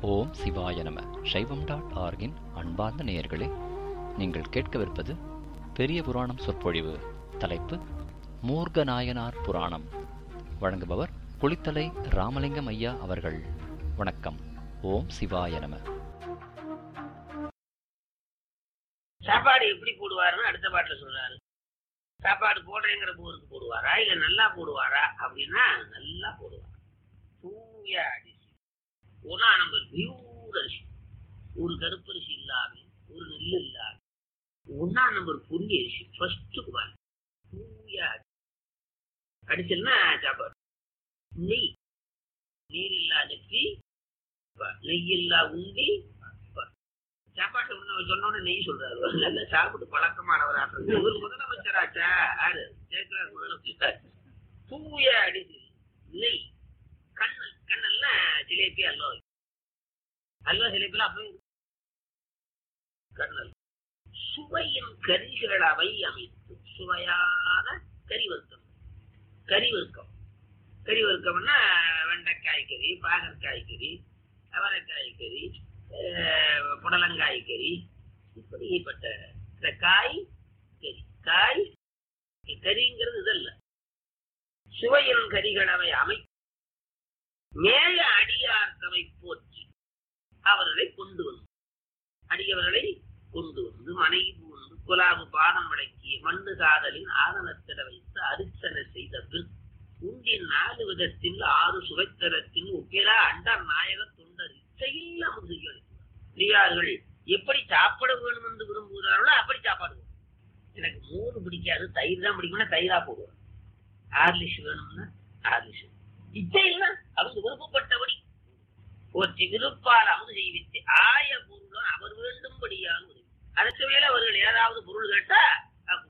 ஓம் சிவாய நம சைவம் டாட் ஆர்கின் அன்பார்ந்த நேயர்களே நீங்கள் கேட்கவிருப்பது பெரிய புராணம் சொற்பொழிவு தலைப்பு மூர்க்க நாயனார் புராணம் வழங்குபவர் குளித்தலை ராமலிங்கம் ஐயா அவர்கள் வணக்கம் ஓம் சிவாய நம சாப்பாடு எப்படி போடுவாருன்னு அடுத்த பாட்டுல சொல்றாரு சாப்பாடு போடுறேங்கிற ஊருக்கு போடுவாரா இல்ல நல்லா போடுவாரா அப்படின்னா நல்லா போடுவார் தூய அரிசி ஒன்னா நம்பர் பியூர் அரிசி ஒரு கருப்பரிசி இல்லாம ஒரு நெல் இல்லாம ஒன்னா நம்பர் புரிய அரிசி ஃபர்ஸ்ட் குவால் தூய அரிசி அடிச்சல்னா சாப்பாடு நெய் நீர் இல்லா நெத்தி நெய் இல்லா உண்டி சாப்பாட்டு உணவு சொன்னோன்னு நெய் சொல்றாரு நல்ல சாப்பிட்டு பழக்கமானவராக இவர் முதலமைச்சராச்சா ஆறு ஜெயக்குமார் முதலமைச்சர் தூய அடிச்சு நெய் கண்ணல் கண்ணல்னா ஜிலேபி அல்வா அல்வா ஜிலேபில அப்பவே கண்ணல் சுவையின் கரிகளவை அமைத்து சுவையான கறி வர்க்கம் கறி வர்க்கம் கறி வர்க்கம்னா வெண்டைக்காய் கறி பாகற்காய் கறி அவரைக்காய் கறி புடலங்காய் கறி இப்படிப்பட்ட இந்த காய் கறி காய் கறிங்கிறது இதல்ல சுவையின் கரிகளவை அமை மேய அடியார்த்தவை போற்றி அவர்களை கொண்டு வந்து அடியவர்களை கொண்டு வந்து மனைவி புகுந்து குலாபு பாதம் அடக்கிய மண்டு காதலின் ஆதனத்திட வைத்து அரிசனை செய்த பின் உண்டின் நாலு விதத்தில் ஆறு சுவைத்தரத்தில் ஒப்பிரா அண்டர் நாயக தொண்டர் இச்சையில் அமுது பெரியார்கள் எப்படி சாப்பிட வேணும் என்று விரும்புகிறார்களோ அப்படி சாப்பாடு வேணும். எனக்கு மோர் பிடிக்காது தயிர் தான் பிடிக்கும்னா தயிரா போடுவேன் ஆர்லிஷ் வேணும்னா ஆர்லிஷ் இச்சையில் அவங்க விருப்பப்பட்டபடி ஒற்றி விருப்பால் அமுது செய்வித்து ஆய பொருளும் அவர் வேண்டும்படியான உதவி அதற்கு மேல அவர்கள் ஏதாவது பொருள் கேட்டா அப்ப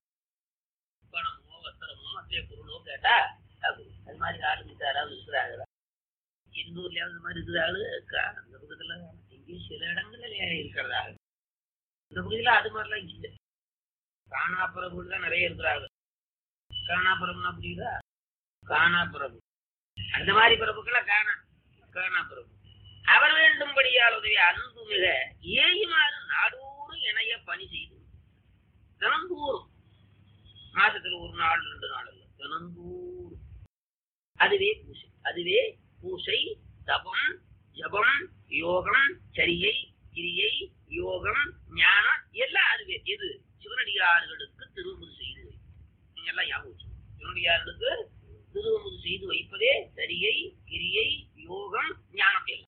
பணமோ வஸ்திரமோ மற்ற பொருளோ கேட்டா அப்ப அது மாதிரி ஆளுங்க யாராவது இருக்கிறாங்களா எந்த ஊர்லயாவது இந்த மாதிரி இருக்கிறாரு அந்த பக்கத்துல இங்கேயும் சில இடங்கள்ல இருக்கிறதா இந்த பகுதியில அது மாதிரிலாம் இல்லை காணாப்புறவுகள் தான் நிறைய இருக்கிறாங்க காணாப்புறம்னா புரியுதா காணாப்புறவு அந்த மாதிரி பிறப்புக்கெல்லாம் காணா காணாப்புறவு அவர் வேண்டும்படியால் உதவி அன்பு மிக ஏயுமாறு நாடோறும் இணைய பணி செய்து தினந்தோறும் மாசத்துல ஒரு நாள் ரெண்டு நாள் இல்ல தினந்தோறும் அதுவே பூசை அதுவே பூசை தபம் ஜபம் யோகம் சரியை கிரியை யோகம் ஞானம் எல்லாம் அதுவே எது சிவனடியார்களுக்கு திருமுது செய்து வை நீங்க எல்லாம் ஞாபகம் வச்சுக்கணும். சிவனடியார்களுக்கு திருமுது செய்து வைப்பதே சரியை கிரியை யோகம் ஞானம் எல்லாம்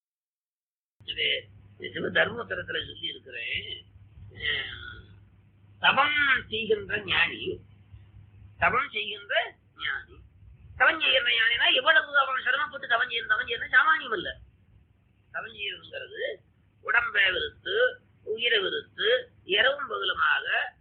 இது இது சிவ தர்மபுத்திரத்துல சொல்லி இருக்கிறேன் அஹ், தபம் செய்கின்ற ஞானி தபம் செய்கின்ற ஞானி தவம் செய்கிற ஞானினா எவ்வளவு அவன் சிரமப்பட்டு தவம் செய்யணும் தவம் செய்யணும் சாமானியம் இல்ல தவம் செய்யறதுங்கிறது உடம்பை விருத்து உயிரை விருத்து இரவும் பகலுமாக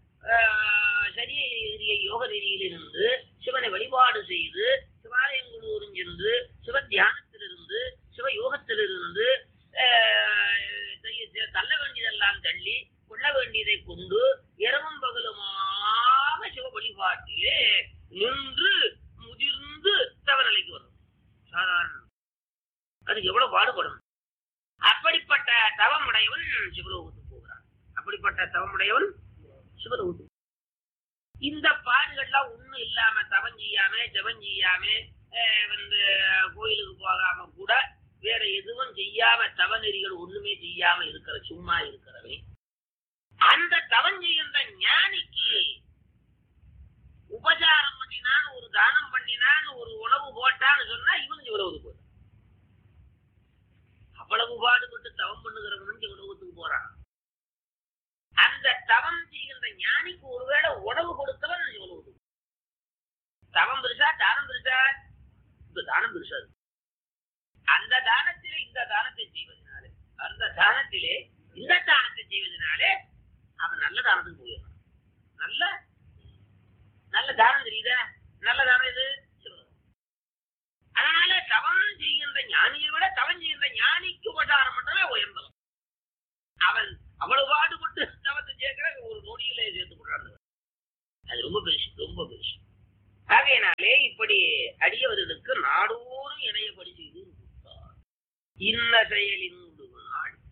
ஆஹ், சரிய ரீதியை யோக ரீதியிலிருந்து சிவனை வழிபாடு செய்து சிவாலயங்களூரும் சென்று சிவ தியானத்திலிருந்து சிவ யோகத்திலிருந்து ஆஹ், செய்ய- தள்ள வேண்டியதெல்லாம் தள்ளி கொள்ள வேண்டியதை கொண்டு இரவும் பகலுமாக சிவ வழிபாட்டிலே நின்று முதிர்ந்து தவநிலைக்கு வரும் சாதாரண அதுக்கு எவ்வளவு பாடுபடும் அப்படிப்பட்ட தவமுடையவன் சிவலோகத்துக்கு போகிறான் அப்படிப்பட்ட தவமுடையவன் சிவலோகத்துக்கு இந்த பாடுகள்லாம் ஒண்ணும் இல்லாம தவம் செய்யாம ஜபம் செய்யாம அஹ், வந்து கோயிலுக்கு போகாம கூட வேற எதுவும் செய்யாம தவநெறிகள் ஒண்ணுமே செய்யாம இருக்கிற சும்மா இருக்கிறவன் அந்த தவம் செய்கின்ற ஞானிக்கு உபசாரம் பண்ணினான் ஒரு தானம் பண்ணினான் ஒரு உணவு போட்டான்னு சொன்னா இவனுக்கு இவ்வளவு போதும் அவ்வளவு பாடுபட்டு தவம் பண்ணுகிறவனும் சிவலோகத்துக்கு போறான் அந்த தவம் செய்கின்ற ஞானிக்கு ஒருவேளை உணவு கொடுத்தவன் சிவலோகத்துக்கு தவம் பெருசா தானம் பெருசா இந்த தானம் பெருசா இருக்கு. அந்த தானத்திலே இந்த தானத்தை செய்வதனாலே அந்த தானத்திலே இந்த தானத்தை செய்வதனாலே அவன் நல்ல தானத்துக்கு போயிடுறான் நல்ல நல்ல தானம் தெரியுதா நல்ல தானம் இது சிவலோகம். அதனால தவம் செய்கின்ற ஞானியை விட தவம் செய்கின்ற ஞானிக்கு உபசாரம் பண்றவே உயர்ந்தவன் அவன் அவ்வளவு பாடுபட்டு தவத்தை சேர்க்கிற ஒரு நொடியிலே சேர்த்து கொண்டாந்து அது ரொம்ப பெருசு ரொம்ப பெருசு ஆகையினாலே இப்படி அடியவர்களுக்கு நாடோறும் இணையபடி செய்து கொடுத்தார். இன்ன செயலின் நாள்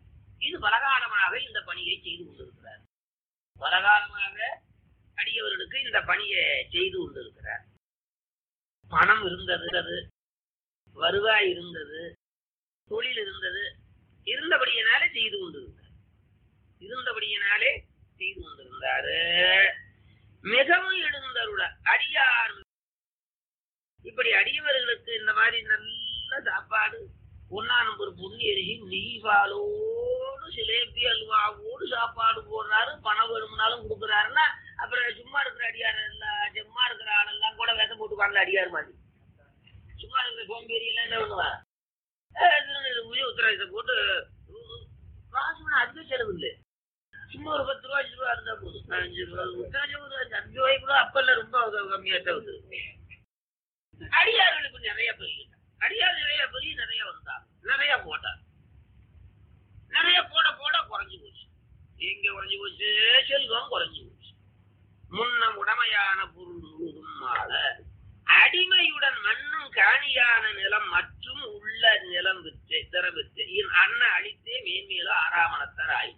இது பலகாலமாக இந்த பணியை செய்து கொண்டிருக்கிறார் பலகாலமாக அடியவர்களுக்கு இந்த பணியை செய்து கொண்டிருக்கிறார் பணம் இருந்தது வருவாய் இருந்தது தொழில் இருந்தது இருந்தபடியினாலே செய்து கொண்டிருந்தார் இருந்தபடியினாலே செய்து கொண்டிருந்தாரு மிகவும் எழுந்தருள அடியார் இப்படி அடியவர்களுக்கு இந்த மாதிரி நல்ல சாப்பாடு பொன்னானம்பர் புண்ணி அரிசி நெய் பாலோடு சிலேபி அல்வாவோடு சாப்பாடு போடுறாரு பணம் வேணும்னாலும் கொடுக்குறாருன்னா அப்புறம் சும்மா இருக்கிற அடியார் எல்லாம் சும்மா இருக்கிற ஆளெல்லாம் கூட விச போட்டுக்காங்கல அடியார் மாதிரி சும்மா இருக்கிற சோம்பேறி எல்லாம் என்ன பண்ணுவான் உத்தரவாதத்தை போட்டு காசு வேணும் அதுவே செலவு இல்லை சும்மா ஒரு பத்து ரூபா அஞ்சு ரூபா இருந்தா போதும் அஞ்சு ரூபா உத்தரவாதம் ஒரு அஞ்சு ரூபாய்க்கு கூட அப்பெல்லாம் ரொம்ப கம்மியா தான் வந்து அடியார்களுக்கு நிறைய பெரிய அடியார் நிறைய பெரிய நிறைய வந்தாங்க நிறைய போட்டாங்க நிறைய போட போட குறைஞ்சு போச்சு எங்க குறைஞ்சு போச்சு செல்வம் குறைஞ்சு போச்சு முன்ன உடமையான பொருள் முழுதும் மாற அடிமையுடன் மண்ணும் காணியான நிலம் மற்றும் உள்ள நிலம் விற்று திற விற்று அண்ணன் அழித்தே மேன்மேலும் ஆறாமணத்தர் ஆயிடும்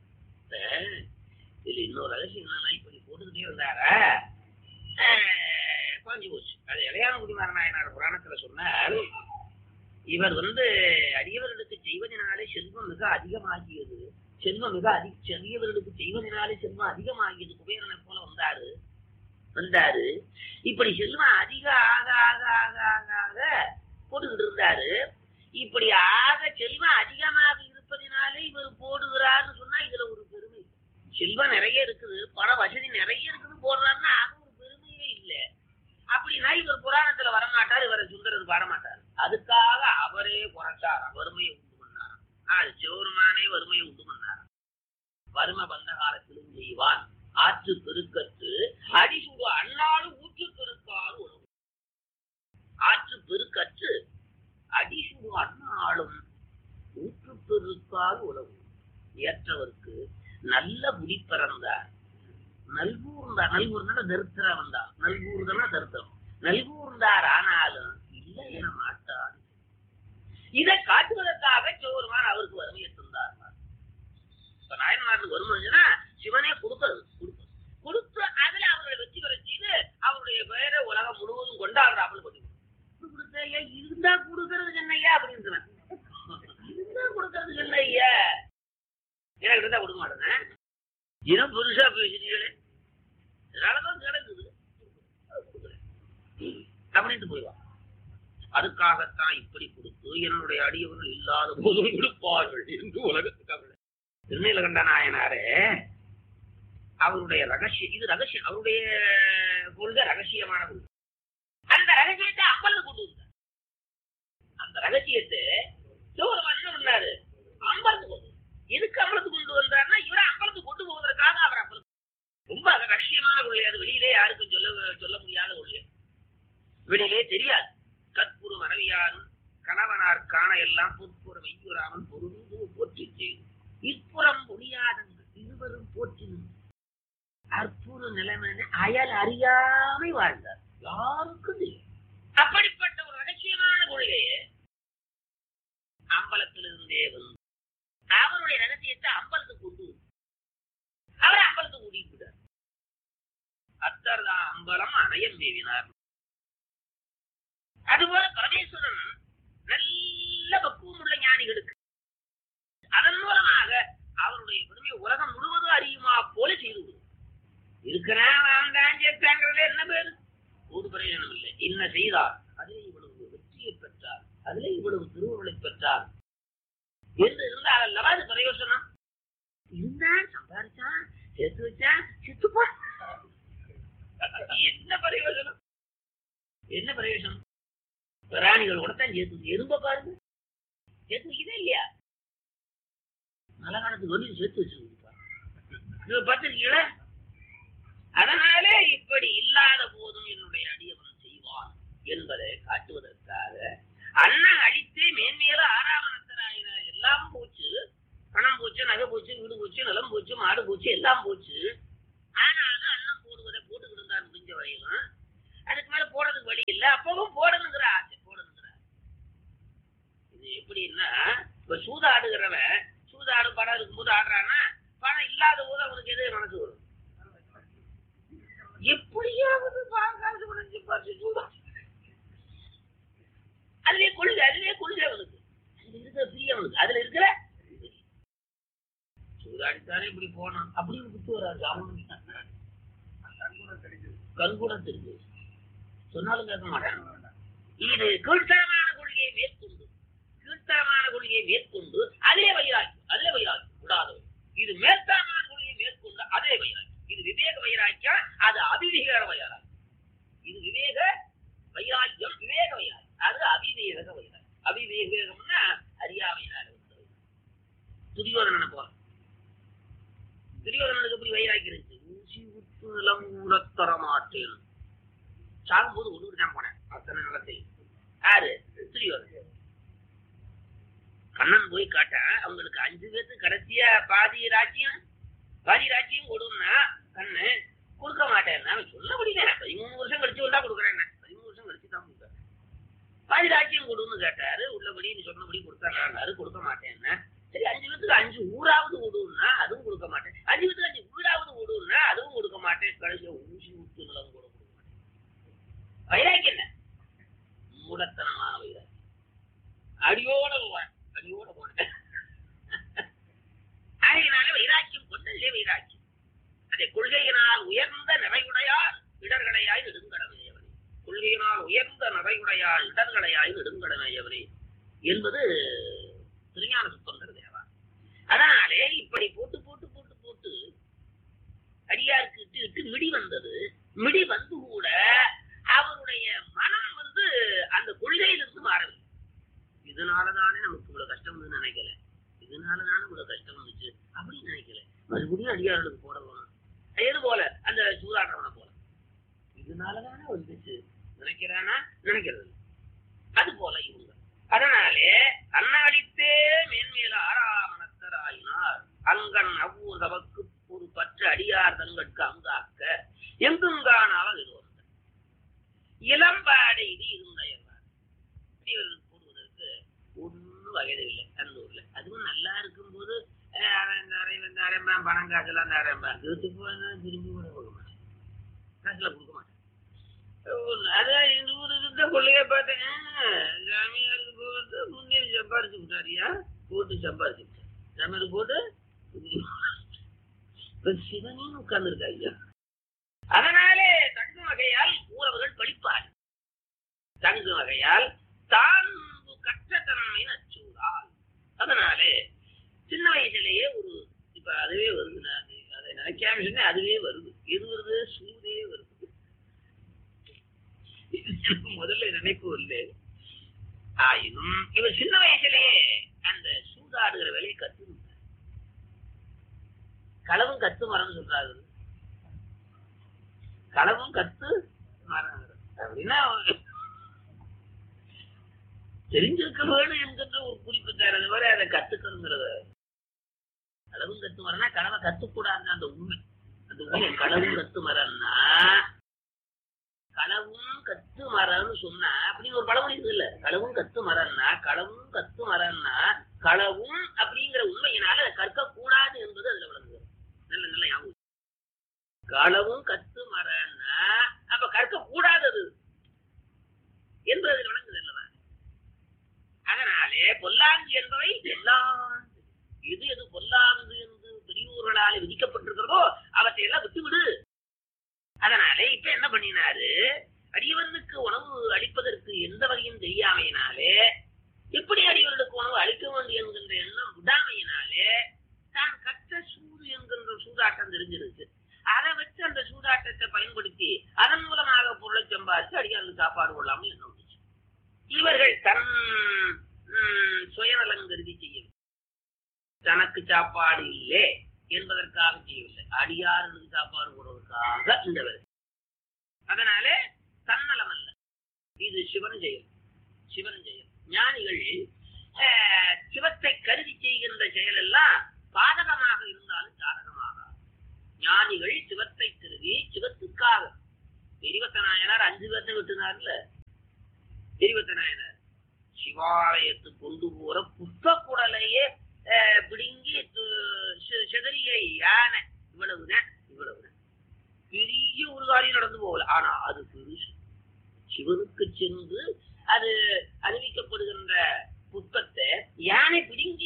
இதுல இன்னொரு ரகசியம் என்னன்னா இப்படி போட்டுக்கிட்டே இருந்தாரா குறைஞ்சு போச்சு அது இளையானகுடி நாயனார் புராணத்துல சொன்னார் இவர் வந்து அடியவர்களுக்கு செய்வதனாலே செல்வம் மிக அதிகமாகியது செல்வம் மிக அதிக செறியவர்களுக்கு செய்வதனாலே செல்வம் அதிகமாகியது குபேரனை போல வந்தாரு வந்தாரு இப்படி செல்வம் அதிக ஆக ஆக ஆக ஆக ஆக போட்டுக்கிட்டு இருந்தாரு இப்படி ஆக செல்வம் அதிகமாக இருப்பதினாலே இவர் போடுகிறார்னு சொன்னா இதுல ஒரு பெருமை செல்வம் நிறைய இருக்குது பண வசதி நிறைய இருக்குது போடுறாருன்னா அது ஒரு பெருமையே இல்லை அப்படின்னா இவர் புராணத்துல வரமாட்டார் இவரை சுந்தரர் வரமாட்டார் அதுக்காக அவரே குறைச்சார் வறுமையை உண்டு பண்ணார் அது சிவருமானே வறுமையை உண்டு பண்ணார் வறுமை வந்த காலத்திலும் செய்வான் ஆற்று பெருக்கத்து அடிசுடு அண்ணாலும் ஊற்று பெருக்கால் உணவு ஆற்று பெருக்கற்று அடிசுடு அண்ணாலும் ஊற்று பெருக்கால் உணவு ஏற்றவருக்கு நல்ல குடி பிறந்தார் நல்கூர்ந்தார் நல்கூர்ந்தான தரித்திரம் வந்தார் நல்கூர்தனா தரித்திரம் நல்கூர்ந்தார் ஆனாலும் இல்லை என மாட்டார் இதை காட்டுவதற்காக சிவருமான் அவருக்கு வறுமையை தந்தார் இப்ப நாயன்மாருக்கு வறுமைன்னா சிவனே கொடுக்கிறது கொடுக்கிறது கொடுத்து அதுல அவர்களை வெற்றி பெற செய்து அவருடைய பெயரை உலகம் முழுவதும் கொண்டாடுறாப்புல பண்ணி கொடுத்த இருந்தா கொடுக்கறது என்னையா அப்படின்னு சொன்னேன் இருந்தா கொடுக்கறது என்னையா எனக்கு இருந்தா கொடுக்க மாட்டேன் இனம் புதுசா பேசுறீங்களே அதனாலதான் கிடக்குது அப்படின்ட்டு போயிடுவான் அதுக்காகத்தான் இப்படி கொடுத்து என்னுடைய அடியவர்கள் இல்லாத போதும் கொடுப்பார்கள் என்று உலகத்துக்காக திருநீலகண்ட நாயனாரே அவருடைய ரகசியம் இது ரகசியம் அவருடைய கொள்கை ரகசியமான கொள்கை அந்த ரகசியத்தை அம்பலத்து கொண்டு வந்தார் அந்த ரகசியத்தை சிவபெருமான் என்ன பண்ணாரு அம்பலத்து கொண்டு எதுக்கு அம்பலத்து கொண்டு வந்தார்னா இவரை அம்பலத்து கொண்டு போவதற்காக அவர் அம்பலத்து ரொம்ப ரகசியமான கொள்கை அது வெளியிலே யாருக்கும் சொல்ல சொல்ல முடியாத கொள்கை வெளியிலே தெரியாது கற்பூர் மனைவியாரும் கணவனார் காண எல்லாம் பொற்புறம் மெய்யுறாமல் பொருந்து போற்றி செய்து இப்புறம் முடியாதங்கள் இருவரும் போற்றினும் அற்புத நிலைமை அயல் அறியாமை வாழ்ந்தார் யாருக்கும் தெரியும் அப்படிப்பட்ட ஒரு ரகசியமான கொள்கையை அம்பலத்திலிருந்தே வந்து அவருடைய ரகசியத்தை அம்பலத்துக்கு கொண்டு வந்து அவர் அம்பலத்துக்கு கூட்டிட்டு விட்டார் அத்தர் தான் அம்பலம் அணையம் மேவினார் அதுபோல பரமேஸ்வரன் நல்ல பக்குவம் உள்ள ஞானிகளுக்கு அதன் மூலமாக அவருடைய பெருமை உலகம் முழுவதும் அறியுமா போல செய்து விடும் இருக்கிறான் வாழ்ந்தான் சேர்த்தாங்கிறதுல என்ன பேரு ஒரு பிரயோஜனம் இல்லை என்ன செய்தார் அதிலே இவ்வளவு வெற்றியை பெற்றார் அதிலே இவ்வளவு திருவுருளை பெற்றார் என்று இருந்தால் அல்லவா அது பிரயோஜனம் இருந்தான் சம்பாதிச்சான் சேர்த்து வச்சான் சித்துப்பா என்ன பிரயோஜனம் என்ன பிரயோஜனம் பிராணிகள் கூட தான் சேர்த்து எறும்ப பாருங்க சேர்த்து வைக்கதே இல்லையா நல்ல காலத்துக்கு வந்து சேர்த்து வச்சிருக்கா இது பார்த்திருக்கீங்களா அதனாலே இப்படி இல்லாத போதும் என்னுடைய அடியவன் செய்வான் என்பதை காட்டுவதற்காக அண்ணன் அழித்தே மேன்மேலும் ஆறாமணத்தராயின எல்லாம் போச்சு பணம் போச்சு நகை போச்சு வீடு போச்சு நிலம் போச்சு மாடு போச்சு எல்லாம் போச்சு ஆனாலும் அண்ணன் போடுவதை போட்டுக்கிட்டு இருந்தார் முடிஞ்ச வரையிலும் அதுக்கு மேல போடுறதுக்கு வழி இல்லை அப்பவும் போடணுங்கிற ஆசை போடணுங்கிற இது எப்படின்னா இப்ப சூதாடுகிறவன் சூதாடு படம் அவனுக்கு அதுல இருக்கிற சூதாடித்தானே இப்படி போனான் அப்படின்னு குத்து வராது அவனுக்கு கண்கூட தெரிஞ்சு சொன்னாலும் கேட்க மாட்டான் இது கீழ்த்தரமான கொள்கையை மேற்கொண்டு கீழ்த்தரமான கொள்கையை மேற்கொண்டு அதே வைராக்கியம் அதே வைராக்கியம் விடாதவை இது மேற்தரமான கொள்கையை மேற்கொண்டு அதே வைராக்கியம் இது விவேக வைராக்கியம் அது அபிவேக வைராக்கியம் இது விவேக வைராக்கியம் விவேக வைராக்கியம் அது அவிவேக வைராக்கியம் அவிவேகம்னா அறியாமையினால வந்தது துரியோதனனை போல துரியோதனனுக்கு எப்படி வைராக்கி இருந்துச்சு ஊசி உத்து நிலம் ஊரத்தர மாட்டேன் சாகும்போது ஒன்று தான் போனேன் அத்தனை நிலத்தை யாரு துரியோதனன் கண்ணன் போய் காட்ட அவங்களுக்கு அஞ்சு பேருக்கு கடைசியா பாதி ராஜ்யம் பாதி ராஜ்யம் கொடுன்னா கண்ணு கொடுக்க மாட்டேன் நான் சொல்ல முடியல பதிமூணு வருஷம் கழிச்சு வந்தா கொடுக்குறேன் பதிமூணு வருஷம் கழிச்சு தான் கொடுக்குறேன் பாதி ராஜ்யம் கொடுன்னு கேட்டாரு உள்ளபடி நீ சொன்னபடி கொடுத்தாரு கொடுக்க மாட்டேன்னா சரி அஞ்சு பேத்துக்கு அஞ்சு ஊராவது விடுன்னா அதுவும் கொடுக்க மாட்டேன் அஞ்சு பேத்துக்கு அஞ்சு வீடாவது விடுன்னா அதுவும் கொடுக்க மாட்டேன் கடைசியா ஊசி விட்டு நிலம் கூட கொடுக்க மாட்டேன் வைராக்கி என்ன மூடத்தனமான வைராக்கி அடியோட போவேன் அடியோட போனேன் அதனால வைராக்கியம் கொண்டதிலே வைராக்கியம் அதை கொள்கையினால் உயர்ந்த நிறைவுடையார் இடர்களையாய் நெடுங்கடமையவரே கொள்கையினால் உயர்ந்த நிறைவுடையார் இடர்களையாய் நெடுங்கடமையவரே என்பது திருஞான சுத்தந்தர் தேவா அதனாலே இப்படி போட்டு போட்டு போட்டு போட்டு அடியாருக்கு இட்டு இட்டு மிடி வந்தது மிடி வந்து கூட அவருடைய மனம் வந்து அந்த கொள்கையிலிருந்து மாறவில்லை இதனாலதானே நமக்கு இவ்வளவு கஷ்டம் வந்து நினைக்கல இதனாலதானே இவ்வளவு கஷ்டம் வந்துச்சு அப்படின்னு நினைக்கல மறுபடியும் அடியார்களுக்கு போட வேணும் எது போல அந்த சூதாடுறவனை போல இதனாலதானே வந்துச்சு நினைக்கிறானா நினைக்கிறது இல்லை. அது போல இவங்க அதனாலே அண்ணாடித்தே மேன்மேல ஆறாமணத்தர் ஆயினார் அங்கன் அவ்வூர் தமக்கு ஒரு பற்று அடியார் தங்கட்கு அங்காக்க எங்குங்கானாலும் இது வந்த இளம்பாடை இது இருந்தையவர் இவர்களுக்கு போடுவதற்கு ஒன்றும் வயதில்லை அந்த ஊர்ல அதுவும் நல்லா இருக்கும்போது அஹ், அவன் தரேன் வந்து அரைம்பான் பணம் காசெல்லாம் தரேன்பான் வீட்டுக்கு போனா திரும்பி கூட கொடுக்க மாட்டேன் காசுல கொடுக்க மாட்டேன் ஒரு- அதான் இந்த ஊரு இருந்த கொள்ளைய பார்த்தேன் ஜாமியாருக்கு போட்டு முன்னே சம்பாரிச்சு விட்டாரியா போட்டு சம்பாரிச்சு விட்டார் ஜாமியாருக்கு போட்டு இப்ப சிவனேன்னு உட்கார்ந்துருக்கா ஐயா அதனாலே தங்கு வகையால் ஊரவர்கள் படிப்பார் தங்கு வகையால் தான் கற்ற தன்மை நச்சூரால் அதனாலே சின்ன வயசுலயே ஒரு இப்ப அதுவே வருது நான் அது- அதை நினைக்காம சொன்னேன் அதுவே வருது எது வருது சூதே வருது முதல்ல நினைப்பு இல்லை ஆயினும் இவர் சின்ன வயசுலயே அந்த சூதாடுகிற வேலையை கத்து களவும் கத்து மரம் சொல்றாரு களவும் கத்து மரம் அப்படின்னா தெரிஞ்சிருக்க வேணும் என்கின்ற ஒரு குறிப்பு தரது வரை அதை கத்துக்கணுங்கிறத களவும் கத்து மரம்னா களவை கத்துக்கூடாதுன்னு அந்த உண்மை அந்த உண்மை களவும் கத்து மரம்னா களவும் கத்து மரம்னு சொன்னா அப்படின்னு ஒரு பழமொழி இருக்குது இல்ல களவும் கத்து மரம்னா களவும் கத்து மரம்னா களவும் அப்படிங்கிற உண்மையினால அதை கற்க கூடாது என்பது அதுல விளங்குது நல்ல நல்ல ஞாபகம் களவும் கத்து மரம்னா அப்ப கற்க கூடாதது என்பது அதில் விளங்குது அல்லவா அதனாலே பொல்லாங்கு என்பவை எல்லாம் எது எது பொல்லாங்கு என்று பெரியோர்களால் விதிக்கப்பட்டிருக்கிறதோ அவற்றை எல்லாம் விட்டுவிடு அதனாலே இப்ப என்ன பண்ணினாரு அடியவனுக்கு உணவு அளிப்பதற்கு எந்த வகையும் தெரியாமையினாலே எப்படி அடியவர்களுக்கு உணவு அளிக்க வேண்டும் என்கின்ற எண்ணம் விடாமையினாலே தான் கற்ற சூது என்கின்ற சூதாட்டம் தெரிஞ்சிருச்சு அதை வச்சு அந்த சூதாட்டத்தை பயன்படுத்தி அதன் மூலமாக பொருளை சம்பாதிச்சு அடியார்களுக்கு சாப்பாடு கொள்ளாமல் என்ன வந்துச்சு இவர்கள் தன் ம், சுயநலம் கருதி செய்யவில்லை தனக்கு சாப்பாடு இல்லை என்பதற்காக செய்யவில்லை அடியார்களுக்கு சாப்பாடு போடுவதற்காக இந்த வேலை அதனால தன்னலம் அல்ல இது சிவன் செயல் சிவன் செயல் ஞானிகள் அஹ், சிவத்தை கருதி செய்கின்ற செயல் எல்லாம் பாதகமாக இருந்தாலும் சாதகமாக ஞானிகள் சிவத்தை கருதி சிவத்துக்காக பெரியவத்த நாயனார் அஞ்சு பேர்த்த விட்டுனார்ல பெரியவத்த நாயனார் சிவாலயத்து கொண்டு போற புஷ்பக்குடலையே அஹ், பிடுங்கி து- சி- சிதறிய யானை இவ்வளவுதான் இவ்வளவுதான் பெரிய ஒரு காரியம் நடந்து போகல ஆனா அது பெருசு சிவனுக்கு சென்று அது அறிவிக்கப்படுகின்ற புஷ்பத்தை யானை பிடுங்கி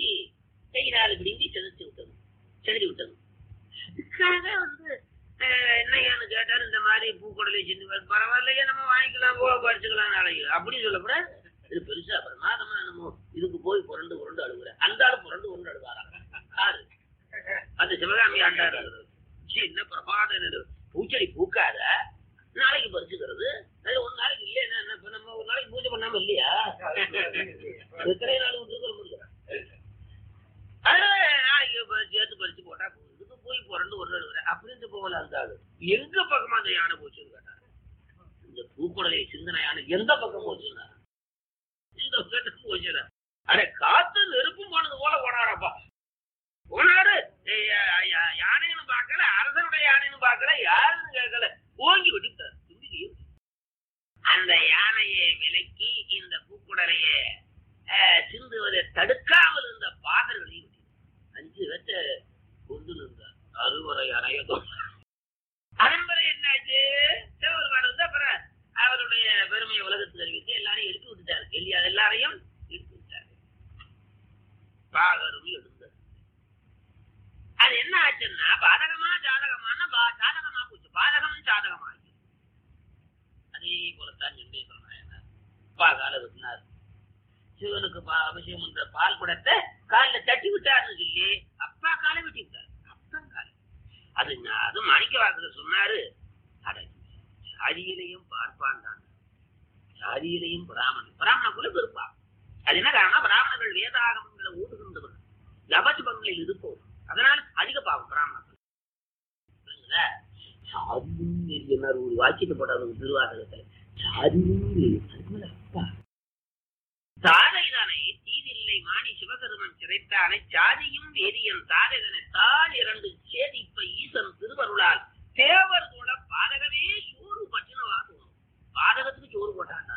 அழுகுற அந்த ஆளு புரண்டு ஒன்று அழுவாராம் யாரு அந்த சிவகாமி ஆண்டாரு என்ன பிரபாதன் பூச்செடி பூக்காத நாளைக்கு பறிச்சுக்கிறது அது ஒரு நாளைக்கு இல்லையா என்ன இப்ப நம்ம ஒரு நாளைக்கு பூஜை பண்ணாம இல்லையா எத்தனை நாள் விட்டுருக்கிறோம் அதனால நாளைக்கு ப- சேர்த்து பறிச்சு போட்டா போதும். இதுக்கு போய் புரண்டு ஒரு அழுகுற அப்படின்னு போகல அந்த ஆளு எங்க பக்கமா அந்த யானை போச்சுன்னு கேட்டாரு இந்த பூக்குடலை சிந்தனை யானை எந்த பக்கம் போச்சுன்னா இந்த பக்கத்துக்கு போச்சுடா அட காத்து நெருப்பும் போனது போல போனாரப்பா போனாரு ஏய், யா- யா- யானைன்னு பார்க்கல அரசனுடைய யானைன்னு பார்க்கல யாருன்னு கேட்கல ஓங்கி விட்டுட்டார் தும்பிக்கையை. அந்த யானையை விலக்கி இந்த பூக்குடலையை அஹ், சிந்துவதை தடுக்காமல் இருந்த பாகர்களையும் விட்டு அஞ்சு பேர்த்த கொண்டு நின்றார் அறுவரை அணையதும் அதன் பிறகு என்னாச்சு சிவபெருமான் வந்து அப்புறம் அவருடைய பெருமையை உலகத்துக்கு அறிவித்து எல்லாரையும் எடுத்து விட்டுட்டாரு இல்லையா எல்லாரையும் எடுத்து விட்டாரு பாகரும் எடுத்தார் அது என்ன ஆச்சுன்னா பாதகமா ஜாதகமான பா- ஜாதகமா போச்சு பாதகம் ஜாதகமாகி அதே போலத்தான் வெங்கடேஸ்வர நாயனார் பாகால விட்டினார் சிவனுக்கு பா- அபிஷேகம் பண்ற பால் குடத்தை காலில் தட்டி விட்டாருன்னு சொல்லி அப்பா காலை வெட்டி விட்டார் அப்பன் காலை அது ஞா- அது மாணிக்க வாசகர் சொன்னாரு அட ஜாதியிலையும் பார்ப்பான் தான் ஜாதியிலையும் பிராமணன் பிராமண குல பெருப்பா அது என்ன காரணம் பிராமணர்கள் வேதாகமங்களை ஓடுகின்றவர்கள் ஜபஜபங்களில் இருப்போம் அதனால் அதிக பாவம் பிராமணர்கள் புரியுதுங்களா? சாதியும் வெறியனர் ஒரு வாக்கியத்தை போட்டாங்க திருவாசகத்துல சாதியும் வெறி. அதுக்கு மேல அப்பா தாதைதானே தீதில்லை மாணி சிவகருமன் சிறைத்தானை சாதியும் வேதியன் தாதைதனை தாள் இரண்டு சேதிப்ப ஈசன் திருவருளால் தேவர் கூட பாதகமே சோறு பட்டினவாகும் பாதகத்துக்கு சோறு போட்டான்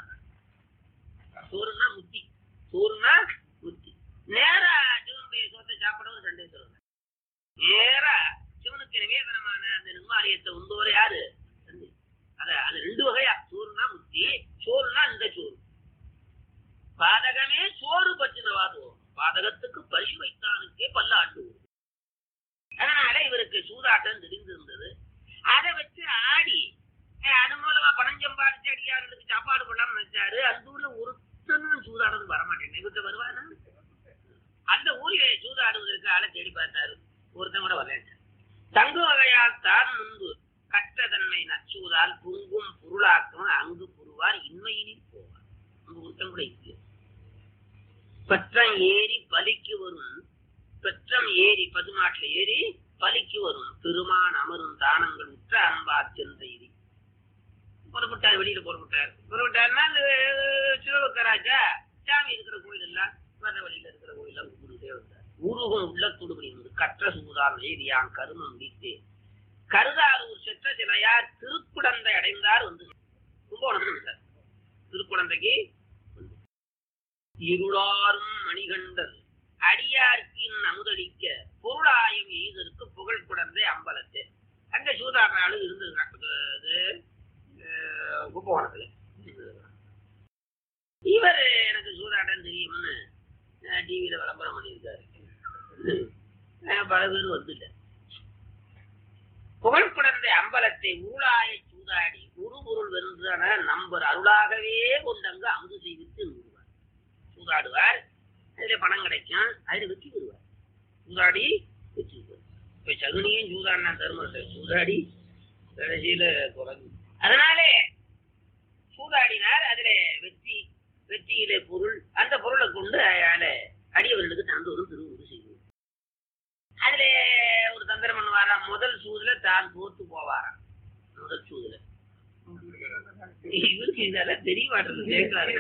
சோறுனா முத்தி சோறுனா முத்தி நேரா சிவனுடைய சோத்தை சாப்பிடவும் சண்டை சொல்லுங்க நேரா சிவனுக்கு நிவேதனமான அந்த நிர்மாலயத்தை உண்டவர் யாரு சண்டை. அத அது ரெண்டு வகையா சோறுனா முத்தி சோறுனா இந்த சோறு பாதகமே சோறு பற்றினவாதுவோம் பாதகத்துக்கு பரிசு வைத்தானுக்கே பல்லாண்டு அதனால இவருக்கு சூதாட்டம் தெரிந்திருந்தது அதை வச்சு ஆடி அஹ், அது மூலமா பணம் சம்பாதிச்சு அடியார்களுக்கு சாப்பாடு பண்ணலாம்னு நினைச்சாரு அந்த ஊர்ல ஒருத்தனும் சூதாடுறது வரமாட்டேன் இவர்கிட்ட வருவானா அந்த ஊரிலே சூதாடுவதற்கு ஆளை தேடி பார்த்தாரு ஒருத்தன் கூட வரல தங்கு வகையால் தான் முன்பு கற்ற தன்மை நச்சூதால் பொங்கும் பொருளாக்கம் அங்கு புருவார் இன்மையினில் போவார் அங்கு ஒருத்தன் கூட இல்லை பெற்றம் ஏறி பலிக்கு வரும் பெற்றம் ஏறி பதுமாட்டுல ஏறி பலிக்கு வரும் பெருமான் அமரும் தானங்கள் உற்ற அன்பார் சென்றெய்தி புறப்பட்டார் வெளியில புறப்பட்டார் புறப்பட்டாருன்னா அந்த சிவபக்தராஜா சாமி இருக்கிற கோயில் எல்லாம் வர வழியில இருக்கிற கோயில் எல்லாம் கும்பிட்டுட்டே வந்தார் உருகும் உள்ளத்துடுபடி வந்து கற்ற சூதார் ஏரியான் கருமம் வீட்டு கருதாரூர் செற்ற சிலையார் திருக்குடந்தை அடைந்தார் வந்து கும்பகோணத்துக்கு விட்டார் திருக்குடந்தைக்கு வந்து. இருளாரும் மணிகண்டர் அடியார்க்கின் அமுதளிக்க பொருளாயம் எய்தற்கு புகழ் குடந்தை அம்பலத்து அங்க சூதாடுற இருந்திருக்காங்க இது அஹ், கும்பகோணத்துல இவர் எனக்கு சூதாட்டம் தெரியும்னு டிவியில விளம்பரம் பண்ணியிருக்காரு அஹ், பல பேர் வந்துட்டேன் புகழ் குடந்தை அம்பலத்தை ஊழாய சூதாடி உரு பொருள் வென்றன நம்பர் அருளாகவே கொண்டங்கு அமுது செய்வித்து நிறுவார் சூதாடுவார் அதுல பணம் கிடைக்கும் அதுல வெற்றி பெறுவார் சூதாடி வெற்றி பெறுவார் இப்ப சகுனியும் சூதாடினா தருமத்தை சூதாடி கடைசியில குறைஞ்சு அதனாலே சூதாடினார் அதுல வெற்றி வெற்றியிலே பொருள் அந்த பொருளை கொண்டு அயால அடியவர்களுக்கு தந்தோறும் திருவுரு செய்வோம் அதுல ஒரு தந்திரம் பண்ணுவாராம் முதல் சூதுல தான் தோத்து போவாராம் முதல் சூதுல இவருக்கு இதெல்லாம் தெரிய மாட்டேங்குது கேட்கலாரு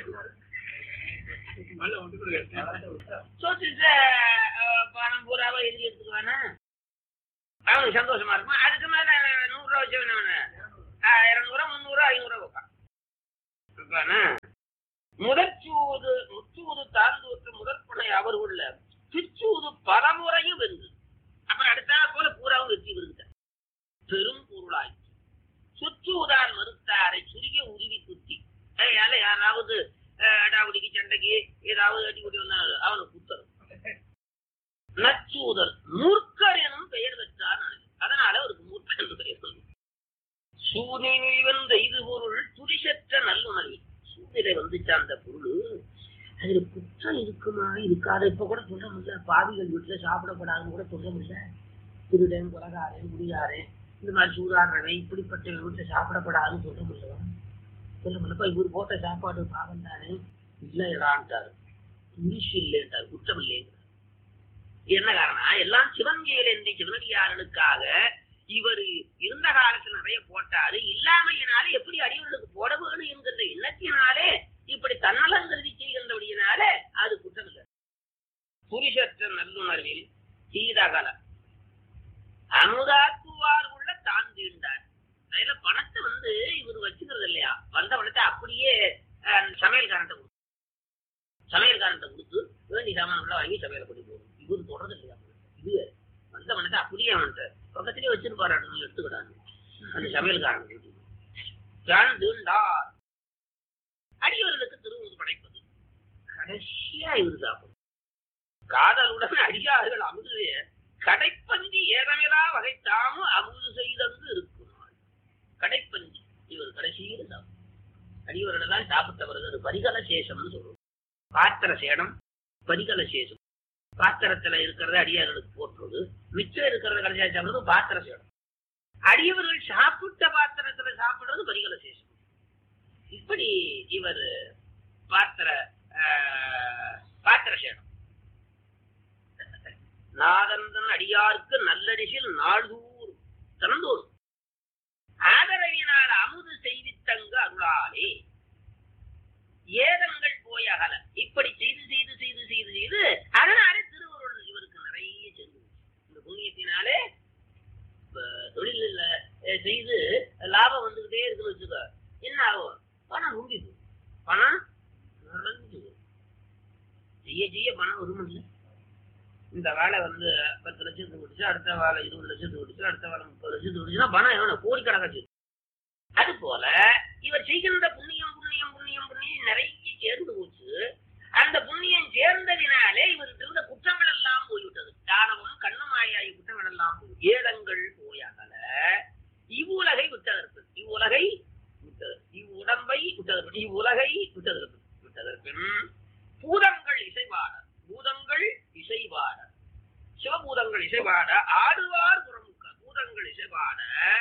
சோத்துட்ட பணம் பூராவா எழுதி எடுத்துக்குவானா அவனுக்கு சந்தோஷமா இருக்கும் அதுக்கு மேல நூறு ரூபா வச்சவன இருநூறுவா முந்நூறுவா ஐநூறுவா வைப்பான் இருப்பானா? முதற்சூது முச்சூது தாழ்ந்தூற்று முதற்பனை அவர் உள்ள பிச்சூது பலமுறையும் வென்று அப்புறம் அடுத்த போல பூராவும் வெற்றி விருந்தார் பெரும் பொருளாய் சுற்றூதான் மறுத்தாரை சுருகிய உருவி குத்தி அதனால யாராவது அஹ், அடாவடிக்கு சண்டைக்கு ஏதாவது அடி குட்டி வந்தா அவனுக்கு குத்தரும் நச்சூதர் மூர்க்கர் எனும் பெயர் பெற்றார் அதனால அவருக்கு மூர்க்கன் பெயர் வந்தது. சூனில் வந்த இது பொருள் துரிசற்ற நல்லுணர்வு சூனிலை வந்துச்சு அந்த பொருள் அதுல குற்றம் இருக்குமா இருக்காது இப்ப கூட சொல்ல முடியல பாவிகள் வீட்டுல சாப்பிடப்படாதுன்னு கூட சொல்ல முடியல திருடன் கொலகாரன் குடியாரன் இந்த மாதிரி சூதாடுறவன் இப்படிப்பட்ட வீட்டுல சாப்பிடப்படாதுன்னு சொல்ல முடியல சொல்ல முடியலப்பா இவர் போட்ட சாப்பாடு பாவம் தானே இல்லைடான்ட்டாரு இங்கிலீஷ் இல்லைன்றார் குற்றம் இல்லைங்கிறார் என்ன காரணம் எல்லாம் சிவன்கையில் என்ற சிவனடியார்களுக்காக இவர் இருந்த காலத்துல நிறைய போட்டாரு இல்லாமையினாலே எப்படி அடியவர்களுக்கு போட வேணும் என்கின்ற எண்ணத்தினாலே இப்படி தன்னலம் கருதி செய்கின்றபடியினாலே அது குற்றம் இல்லை புருஷற்ற நல்லுணர்வில் சீதகல அமுதாக்குவார் உள்ள தான் தீண்டார் அதுல பணத்தை வந்து இவர் வச்சுக்கிறது இல்லையா வந்த பணத்தை அப்படியே அஹ், சமையல்காரன்ட்ட கொடுத்து சமையல்காரன்ட்ட கொடுத்து வேண்டி சாமான் வாங்கி சமையல கொண்டு போகும் இவர் தொடர்றது இல்லையா இது வந்த பணத்தை அப்படியே அவன்கிட்ட பக்கத்திலேயே வச்சிருப்பாரு அடுத்து எடுத்துக்கிட்டாங்க அந்த சமையல்காரன் தான் தீண்டார் அடியவர்களுக்கு திருவுது படைப்பது கடைசியா இவர் சாப்பிடும் காதலுடன் அடியார்கள் அமுது கடைப்பந்தி ஏதமிலா வகைத்தாமும் அமுது செய்தங்கு இருக்குமாள் கடைப்பந்தி இவர் கடைசியில் சாப்பிடும் அடியவர்களெல்லாம் சாப்பிட்டவர்கள் அது பரிகல சேஷம்னு சொல்லுவோம் பாத்திர சேடம் பரிகல சேஷம் பாத்திரத்துல இருக்கிறத அடியார்களுக்கு போட்டுறது மிச்சம் இருக்கிறத கடைசியா சாப்பிடுறது பாத்திர சேடம் அடியவர்கள் சாப்பிட்ட பாத்திரத்துல சாப்பிடுறது பரிகல சேஷம் இப்படி இவர் பாத்திர ஆஹ், பாத்திர சேடம் நாதந்தன் அடியாருக்கு நல்லடிசில் நாள்தூர் திறந்தோர் ஆதரவினால் அமுது செய்வித்தங்கு அருளாலே ஏதங்கள் போய் அகல இப்படி செய்து செய்து செய்து செய்து செய்து அதனாலே திருவருள் இவருக்கு நிறைய சென்று இந்த புண்ணியத்தினாலே இப்ப தொழிலில் அஹ், செய்து லாபம் வந்துகிட்டே இருக்குன்னு வச்சுக்கோ என்ன ஆகும் பணம் முடியுது பணம் நிறைஞ்சு போகும். செய்ய செய்ய பணம் வரும் இல்லை இந்த வேலை வந்து பத்து லட்சத்துக்கு முடிச்சு அடுத்த வேலை இருபது லட்சத்துக்கு முடிச்சு அடுத்த வேலை முப்பது லட்சத்துக்கு முடிச்சுன்னா பணம் எவ்வளவு கோடிக்கணக்காச்சு அது போல இவர் செய்கின்ற புண்ணியம் புண்ணியம் புண்ணியம் புண்ணியம் நிறைய சேர்ந்து போச்சு அந்த புண்ணியம் சேர்ந்ததினாலே இவருக்கு இருந்த குற்றங்கள் எல்லாம் போய்விட்டது தானமும் கண்ணமாயாய குற்றங்கள் எல்லாம் போய் ஏதங்கள் போயாகல இவ்வுலகை விட்டதற்கு இவ்வுலகை விட்டது இவ்வுடம்பை விட்டதற்கு இவ்வுலகை விட்டதற்கு விட்டதற்பின் பூதங்கள் இசைவாட பூதங்கள் இசைவாட சிவபூதங்கள் இசைவாட ஆடுவார் புறமுக்க பூதங்கள் இசைவாட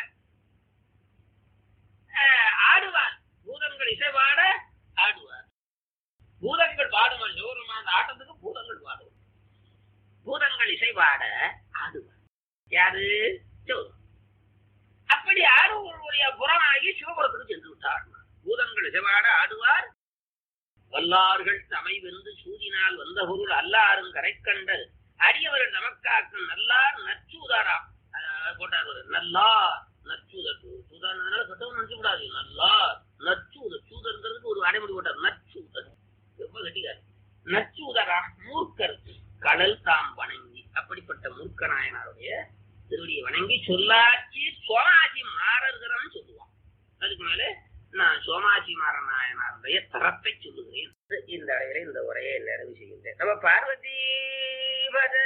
அஹ், ஆடுவார் பூதங்கள் இசைவாட ஆடுவார் பூதங்கள் பாடுமா சிவருமா அந்த ஆட்டத்துக்கு பூதங்கள் பாடுவார் பூதங்கள் இசைவாட ஆடுவார் யாரு சிவருமான். அப்படி ஆடுவருடைய புறமாகி சிவபுரத்துக்கு சென்று விட்டார் பூதங்கள் இசைவாட ஆடுவார் வல்லார்கள் தமை வென்று சூதினால் வந்த பொருள் அல்லாரும் கரை கண்டல் அடியவர்கள் நமக்காக்கும் நல்லார் நச்சூதாராம் அஹ் போட்டார் ஒரு நல்லார் நச்சூதர் சூதானால கட்டவும் நினைச்சு கூடாது நல்லார் நச்சூதர் சூதர்ங்கிறதுக்கு ஒரு அடைமொழி போட்டார் நச்சூதர் ரொம்ப கட்டிக்காரு நச்சூதரா மூர்க்கர் கடல் தாம் வணங்கி அப்படிப்பட்ட மூர்க்க நாயனாருடைய திருவடியை வணங்கி சொல்லாச்சி சோமாச்சி மாறர்கிறன்னு சொல்லுவான் அதுக்கு மேல நான் சோமாச்சி மாற நாயனாருடைய தரத்தை சொல்லுகிறேன் இந்த அளவில் இந்த உரையை நிறைவு செய்கின்றேன் நம்ம பார்வதி பதே.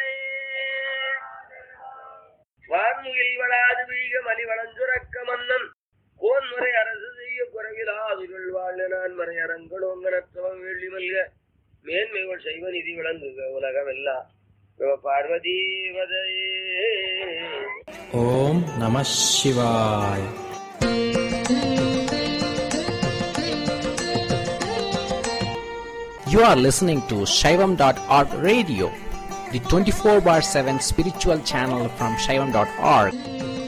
வான்முகில் வளாது வீக மலி வளஞ்சுரக்க மன்னன் கோன்முறை அரசு செய்ய குறைவிலாதுகள் வாழ் நான் மறை அரங்கடோங்கனத்துவம் வெள்ளி மல்க மேன்மைகள் செய்வ நிதி விளங்குக உலகமெல்லாம் நம பார்வதி பதையே ஓம் நம சிவாய் You are listening to Shaivam.org radio, the 24 bar 7 spiritual channel from Shaivam.org.